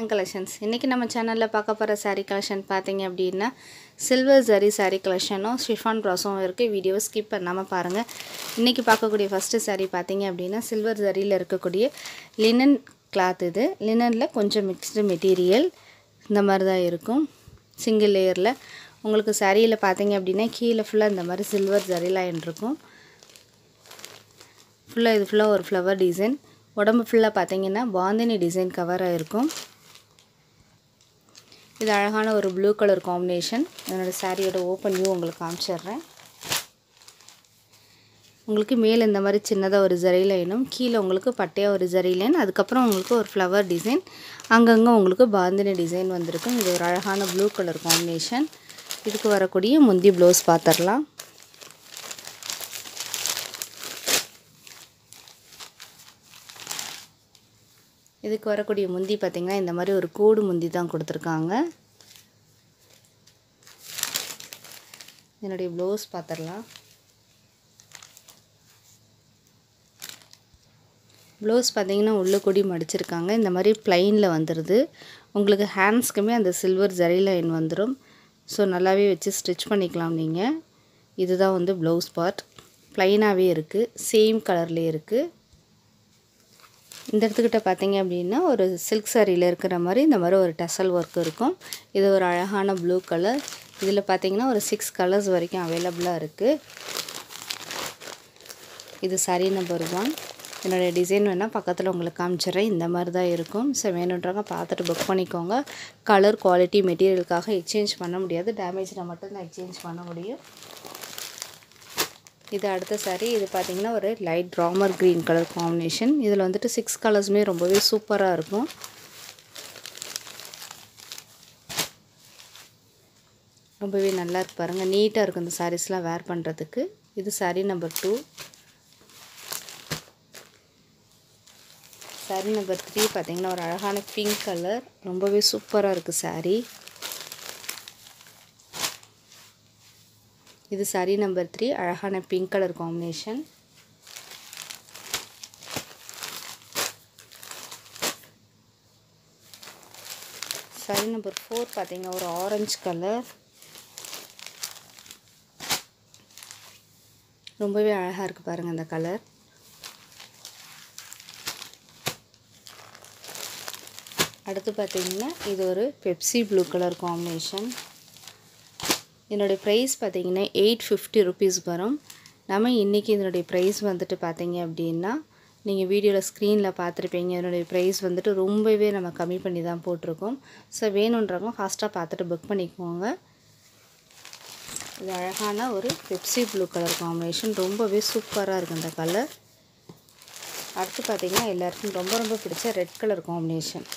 Vijayan collections இன்றைக்கி நம்ம சேனலில் பார்க்க போகிற saree கலெக்ஷன் பார்த்தீங்க அப்படின்னா சில்வர் ஜரி saree கலெக்ஷனும் ஷிஃபான் ப்ராஸும் இருக்குது வீடியோ ஸ்கிப் பண்ணாமல் பாருங்கள் இன்றைக்கி பார்க்கக்கூடிய ஃபஸ்ட்டு saree பார்த்தீங்க அப்படின்னா சில்வர் ஜரியில் இருக்கக்கூடிய லினன் கிளாத் இது லினனில் கொஞ்சம் மிக்ஸ்டு மெட்டீரியல் இந்த மாதிரி தான் இருக்கும் சிங்கிள் லேயரில் உங்களுக்கு சாரியில் பார்த்தீங்க அப்படின்னா கீழே ஃபுல்லாக இந்த மாதிரி சில்வர் ஜரி லைன் இருக்கும் ஃபுல்லாக இது ஃபுல்லாக ஒரு ஃப்ளவர் டிசைன் உடம்பு ஃபுல்லாக பார்த்தீங்கன்னா பாந்தினி டிசைன் கவராக இருக்கும் இது அழகான ஒரு ப்ளூ கலர் காம்பினேஷன் என்னோடய சாரியோட ஓப்பன் வியூ உங்களுக்கு காமிச்சிடுறேன் உங்களுக்கு மேலே இந்த மாதிரி சின்னதாக ஒரு ஜரி லைனும் கீழே உங்களுக்கு பட்டையாக ஒரு ஜரி லைன் அதுக்கப்புறம் உங்களுக்கு ஒரு ஃப்ளவர் டிசைன் அங்கங்கே உங்களுக்கு பாந்தினி டிசைன் வந்திருக்கும் இது ஒரு அழகான ப்ளூ கலர் காம்பினேஷன் இதுக்கு வரக்கூடிய முந்தி ப்ளவுஸ் பார்த்துடலாம் இதுக்கு வரக்கூடிய முந்தி பார்த்திங்கன்னா இந்த மாதிரி ஒரு கூடு முந்தி தான் கொடுத்துருக்காங்க என்னுடைய ப்ளவுஸ் பார்த்துடலாம் ப்ளவுஸ் பார்த்தீங்கன்னா உள்ளே கொடி மடிச்சிருக்காங்க இந்த மாதிரி ப்ளைனில் வந்துடுது உங்களுக்கு ஹேண்ட்ஸ்க்குமே அந்த சில்வர் ஜரி லைன் வந்துடும் ஸோ நல்லாவே வச்சு ஸ்டிச் பண்ணிக்கலாம் நீங்கள் இதுதான் வந்து ப்ளவுஸ் பார்ட் ப்ளைனாகவே இருக்குது சேம் கலர்லேயே இருக்குது இந்த இடத்துக்கிட்ட பார்த்தீங்க அப்படின்னா ஒரு சில்க் சாரியில் இருக்கிற மாதிரி இந்த மாதிரி ஒரு டசல் ஒர்க் இருக்கும் இது ஒரு அழகான ப்ளூ கலர் இதில் பார்த்தீங்கன்னா ஒரு சிக்ஸ் கலர்ஸ் வரைக்கும் அவைலபிளாக இருக்குது இது சாரி நம்பர் ஒன் என்னுடைய டிசைன் வேணால் பக்கத்தில் உங்களுக்கு காமிச்சிடுறேன் இந்த மாதிரி தான் இருக்கும் ஸோ வேணுன்றவங்க பார்த்துட்டு புக் பண்ணிக்கோங்க கலர் குவாலிட்டி மெட்டீரியலுக்காக எக்ஸ்சேஞ்ச் பண்ண முடியாது டேமேஜில் மட்டும்தான் எக்ஸ்சேஞ்ச் பண்ண முடியும் இது அடுத்த சாரீ இது பார்த்திங்கன்னா ஒரு light Ramar green colour combination இதில் வந்துட்டு சிக்ஸ் கலர்ஸுமே ரொம்பவே சூப்பராக இருக்கும் ரொம்பவே நல்லா இருக்கு பாருங்கள் நீட்டாக இருக்கும் இந்த சாரீஸ்லாம் வேர் பண்ணுறதுக்கு இது saree number two saree number three பார்த்திங்கன்னா ஒரு அழகான பிங்க் கலர் ரொம்பவே சூப்பராக இருக்குது சாரீ இது சாரி நம்பர் த்ரீ அழகான pink colour combination saree number four பார்த்தீங்கன்னா ஒரு ஆரஞ்சு கலர் ரொம்பவே அழகாக இருக்குது பாருங்கள் அந்த கலர் அடுத்து பார்த்தீங்கன்னா இது ஒரு பெப்சி ப்ளூ கலர் காம்பினேஷன் இதனுடைய ப்ரைஸ் பார்த்தீங்கன்னா எயிட் ஃபிஃப்டி ருபீஸ் வரும் நம்ம இன்றைக்கி இதனுடைய ப்ரைஸ் வந்துட்டு பார்த்தீங்க அப்படின்னா நீங்கள் வீடியோவில் ஸ்க்ரீனில் பார்த்துருப்பீங்க இதனுடைய ப்ரைஸ் வந்துட்டு ரொம்பவே நம்ம கம்மி பண்ணி தான் போட்டிருக்கோம் ஸோ வேணுன்றவங்க ஃபாஸ்ட்டாக பார்த்துட்டு புக் பண்ணிக்கோங்க இது அழகான ஒரு பெப்சி ப்ளூ கலர் காம்பினேஷன் ரொம்பவே சூப்பராக இருக்குது இந்த கலர் அடுத்து பார்த்திங்கன்னா எல்லாருக்கும் ரொம்ப ரொம்ப பிடிச்ச ரெட் கலர் காம்பினேஷன்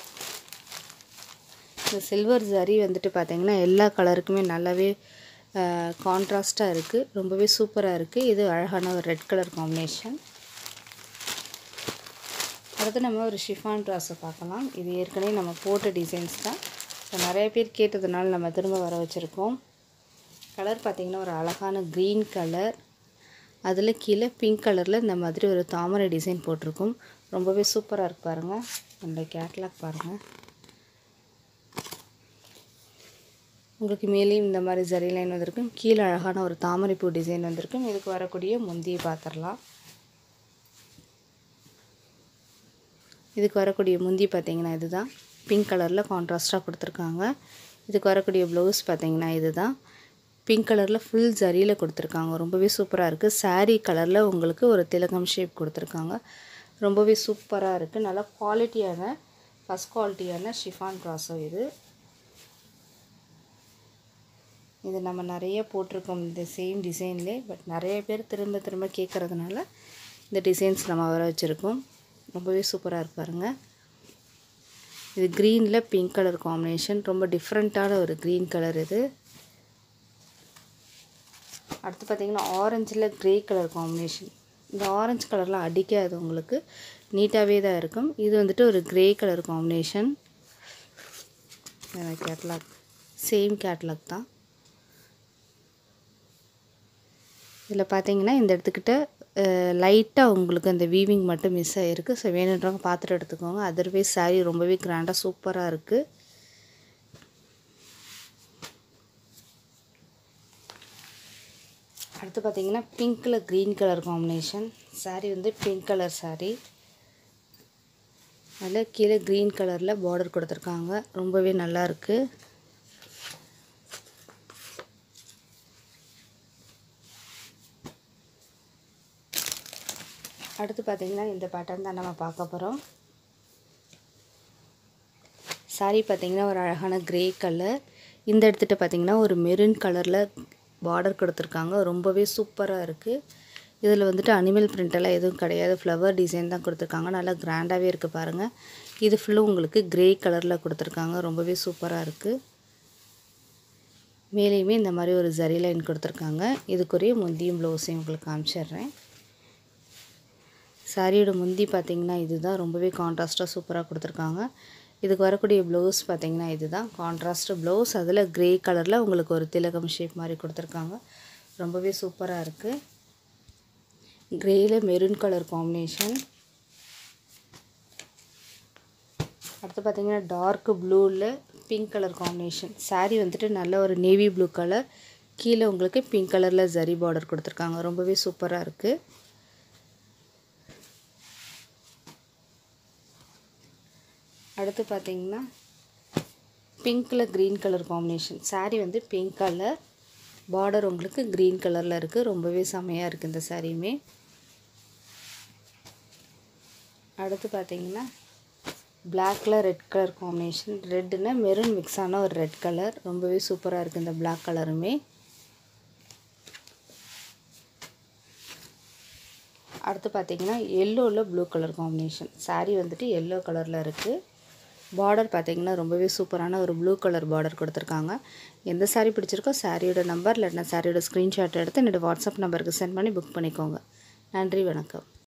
இந்த சில்வர் ஜரி வந்துட்டு பார்த்திங்கன்னா எல்லா கலருக்குமே நல்லாவே கான்ட்ராஸ்ட்டாக இருக்குது ரொம்பவே சூப்பராக இருக்குது இது அழகான ஒரு ரெட் கலர் காம்பினேஷன் அடுத்து நம்ம ஒரு ஷிஃபான் ட்ராஸை பார்க்கலாம் இது ஏற்கனவே நம்ம போட்ட டிசைன்ஸ் தான் ஸோ நிறைய பேர் கேட்டதுனால நம்ம திரும்ப வர வச்சுருக்கோம் கலர் பார்த்திங்கன்னா ஒரு அழகான க்ரீன் கலர் அதில் கீழே பிங்க் கலரில் இந்த மாதிரி ஒரு தாமரை டிசைன் போட்டிருக்கும் ரொம்பவே சூப்பராக இருக்குது பாருங்கள் நம்மளோட கேட்லாக் பாருங்கள் உங்களுக்கு மேலேயும் இந்த மாதிரி ஜரி லைன் வந்திருக்கும் கீழே அழகான ஒரு தாமரைப்பூ டிசைன் வந்திருக்கும் இதுக்கு வரக்கூடிய முந்தியை பார்த்துடலாம் இதுக்கு வரக்கூடிய முந்தி பார்த்திங்கன்னா இதுதான் பிங்க் கலரில் கான்ட்ராஸ்ட்டாக கொடுத்துருக்காங்க இதுக்கு வரக்கூடிய ப்ளவுஸ் பார்த்திங்கன்னா இதுதான் பிங்க் கலரில் ஃபுல் ஜரியில் கொடுத்துருக்காங்க ரொம்பவே சூப்பராக இருக்குது சாரீ கலரில் உங்களுக்கு ஒரு திலகம் ஷேப் கொடுத்துருக்காங்க ரொம்பவே சூப்பராக இருக்குது நல்லா குவாலிட்டியான ஃபஸ்ட் குவாலிட்டியான ஷிஃபான் ப்ராஸோ இது இது நம்ம நிறைய போட்டிருக்கோம் இந்த சேம் டிசைன்லே பட் நிறைய பேர் திரும்ப திரும்ப கேட்குறதுனால இந்த டிசைன்ஸ் நம்ம வர வச்சுருக்கோம் ரொம்பவே சூப்பராக இருப்பாருங்க இது க்ரீனில் பிங்க் கலர் காம்பினேஷன் ரொம்ப டிஃப்ரெண்ட்டான ஒரு க்ரீன் கலர் இது அடுத்து பார்த்திங்கன்னா ஆரஞ்சில் க்ரே கலர் காம்பினேஷன் இந்த ஆரஞ்சு கலர்லாம் அடிக்காது உங்களுக்கு நீட்டாகவே தான் இருக்கும் இது வந்துட்டு ஒரு grey colour combination catalogue same catalogue தான் இதில் பார்த்தீங்கன்னா இந்த இடத்துக்கிட்ட லைட்டாக உங்களுக்கு அந்த வீவிங் மட்டும் மிஸ் ஆகிருக்கு ஸோ வேணுன்றவங்க பார்த்துட்டு எடுத்துக்கோங்க அதர்வைஸ் saree ரொம்பவே கிராண்டாக சூப்பராக இருக்குது அடுத்து பார்த்தீங்கன்னா பிங்க்கில் க்ரீன் கலர் காம்பினேஷன் saree வந்து பிங்க் கலர் saree அதில் கீழே க்ரீன் கலரில் பார்டர் கொடுத்துருக்காங்க ரொம்பவே நல்லா இருக்குது அடுத்து பார்த்திங்கன்னா இந்த பேட்டர்ன் தான் நம்ம பார்க்க போகிறோம் saree பார்த்திங்கன்னா ஒரு அழகான க்ரே கலர் இந்த இடத்துட்ட பார்த்திங்கன்னா ஒரு மெரூன் கலரில் பார்டர் கொடுத்துருக்காங்க ரொம்பவே சூப்பராக இருக்குது இதில் வந்துட்டு அனிமல் பிரிண்டெல்லாம் எதுவும் கிடையாது ஃப்ளவர் டிசைன் தான் கொடுத்துருக்காங்க நல்லா கிராண்டாகவே இருக்குது பாருங்கள் இது ஃபுல்லும் உங்களுக்கு க்ரே கலரில் கொடுத்துருக்காங்க ரொம்பவே சூப்பராக இருக்குது மேலேயுமே இந்த மாதிரி ஒரு ஜரி லைன் கொடுத்துருக்காங்க இதுக்குரிய முந்தியும் ப்ளவுஸையும் உங்களுக்கு காமிச்சிடுறேன் சாரியோட முந்தி பார்த்திங்கன்னா இதுதான் ரொம்பவே கான்ட்ராஸ்ட்டாக சூப்பராக கொடுத்துருக்காங்க இதுக்கு வரக்கூடிய ப்ளவுஸ் பார்த்திங்கன்னா இதுதான் கான்ட்ராஸ்ட்டு ப்ளவுஸ் அதில் க்ரே கலரில் உங்களுக்கு ஒரு திலகம் ஷேப் மாதிரி கொடுத்துருக்காங்க ரொம்பவே சூப்பராக இருக்குது க்ரேயில் மெரூன் கலர் காம்பினேஷன் அடுத்து பார்த்திங்கன்னா டார்க் ப்ளூவில் பிங்க் கலர் காம்பினேஷன் saree வந்துட்டு நல்ல ஒரு நேவி ப்ளூ கலர் கீழே உங்களுக்கு பிங்க் கலரில் ஜரி பார்டர் கொடுத்துருக்காங்க ரொம்பவே சூப்பராக இருக்குது அடுத்து பார்த்தீங்கன்னா பிங்க்கில் க்ரீன் கலர் காம்பினேஷன் saree வந்து பிங்க் கலர் பார்டர் உங்களுக்கு க்ரீன் கலரில் இருக்குது ரொம்பவே செமையாக இருக்குது இந்த சாரியுமே அடுத்து பார்த்தீங்கன்னா பிளாக்ல ரெட் கலர் காம்பினேஷன் ரெட்டுன்னா மெரூன் மிக்ஸ் ஆன ஒரு ரெட் கலர் ரொம்பவே சூப்பராக இருக்குது இந்த பிளாக் கலருமே அடுத்து பார்த்தீங்கன்னா எல்லோவில் ப்ளூ கலர் காம்பினேஷன் saree வந்துட்டு எல்லோ கலரில் இருக்குது பார்டர் பார்த்தீங்கன்னா ரொம்பவே சூப்பரான ஒரு ப்ளூ கலர் பார்டர் கொடுத்துருக்காங்க எந்த saree பிடிச்சிருக்கோ சாரியோட நம்பர் இல்லைன்னா சாரியோட ஸ்க்ரீன்ஷாட் எடுத்து என்னோடய வாட்ஸ்அப் நம்பருக்கு சென்ட் பண்ணி புக் பண்ணிக்கோங்க நன்றி வணக்கம்